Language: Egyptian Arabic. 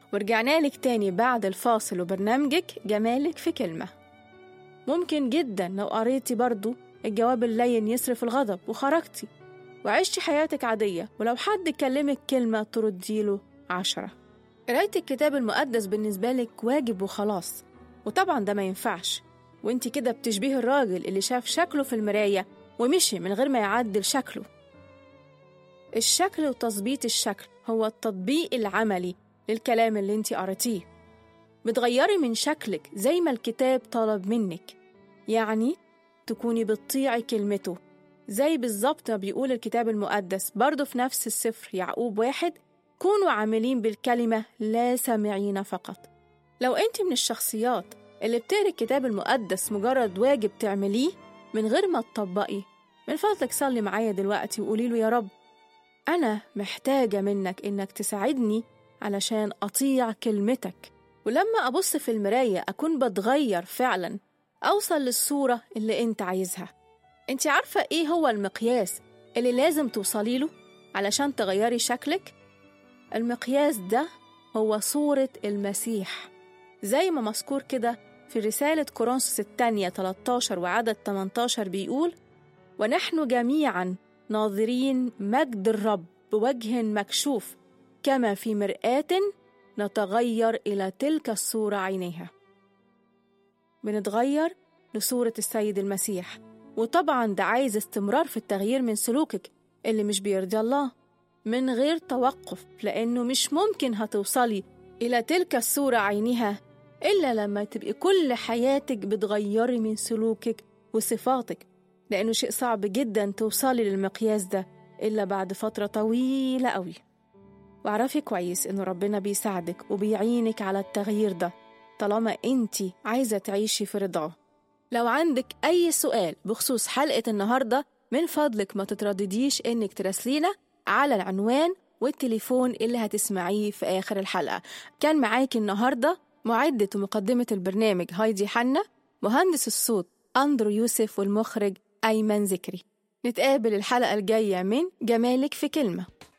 ورجعنا لك تاني بعد الفاصل وبرنامجك جمالك في كلمة ممكن جدا لو قريتي برضو الجواب اللين يصرف الغضب وخرجتي وعشتي حياتك عادية ولو حد كلمك كلمة ترديله عشرة قراية الكتاب المقدس بالنسبة لك واجب وخلاص وطبعا ده ما ينفعش وانت كده بتشبيه الراجل اللي شاف شكله في المراية ومشي من غير ما يعدل شكله الشكل وتظبيط الشكل هو التطبيق العملي للكلام اللي انت قريتيه بتغيري من شكلك زي ما الكتاب طلب منك يعني تكوني بتطيعي كلمته زي بالظبط ما بيقول الكتاب المقدس برضه في نفس السفر يعقوب واحد كونوا عاملين بالكلمة لا سامعين فقط لو انت من الشخصيات اللي بتقري الكتاب المقدس مجرد واجب تعمليه من غير ما تطبقي من فضلك صلي معايا دلوقتي وقولي له يا رب أنا محتاجة منك إنك تساعدني علشان أطيع كلمتك ولما أبص في المراية أكون بتغير فعلا أوصل للصورة اللي أنت عايزها أنت عارفة إيه هو المقياس اللي لازم توصلي له علشان تغيري شكلك؟ المقياس ده هو صورة المسيح زي ما مذكور كده في رسالة كورنثوس الثانية 13 وعدد 18 بيقول ونحن جميعا ناظرين مجد الرب بوجه مكشوف كما في مرآة نتغير إلى تلك الصورة عينيها بنتغير لصورة السيد المسيح وطبعا ده عايز استمرار في التغيير من سلوكك اللي مش بيرضي الله من غير توقف لأنه مش ممكن هتوصلي إلى تلك الصورة عينها إلا لما تبقي كل حياتك بتغيري من سلوكك وصفاتك لأنه شيء صعب جدا توصلي للمقياس ده إلا بعد فترة طويلة قوي واعرفي كويس إنه ربنا بيساعدك وبيعينك على التغيير ده طالما أنت عايزة تعيشي في رضاه لو عندك أي سؤال بخصوص حلقة النهاردة من فضلك ما تتردديش إنك تراسلينا على العنوان والتليفون اللي هتسمعيه في آخر الحلقة كان معاكي النهاردة معدة ومقدمة البرنامج هايدي حنا مهندس الصوت أندرو يوسف والمخرج أيمن ذكري نتقابل الحلقة الجاية من جمالك في كلمة